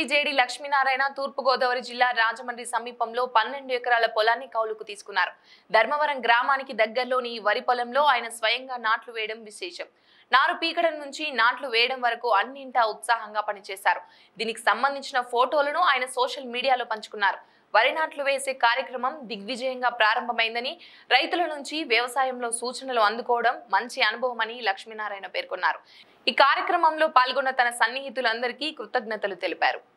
JD Lakshminarayana తూర్పుగోదావరి జిల్లా రాజమండ్రి సమీపంలో పన్నెండు ఎకరాల పొలాన్ని కౌలుకు తీసుకున్నారు ధర్మవరం గ్రామానికి దగ్గరలోని ఈ వరి పొలంలో ఆయన స్వయంగా నాట్లు వేయడం విశేషం నారు పీకడం నుంచి నాట్లు వేయడం వరకు అన్నింటా ఉత్సాహంగా పనిచేశారు దీనికి సంబంధించిన ఫోటోలను ఆయన సోషల్ మీడియాలో పంచుకున్నారు వరి నాట్లు వేసే కార్యక్రమం దిగ్విజయంగా ప్రారంభమైందని రైతుల నుంచి వ్యవసాయంలో సూచనలు అందుకోవడం మంచి అనుభవమని లక్ష్మీనారాయణ పేర్కొన్నారు ఈ కార్యక్రమంలో పాల్గొన్న తన సన్నిహితులందరికీ కృతజ్ఞతలు తెలిపారు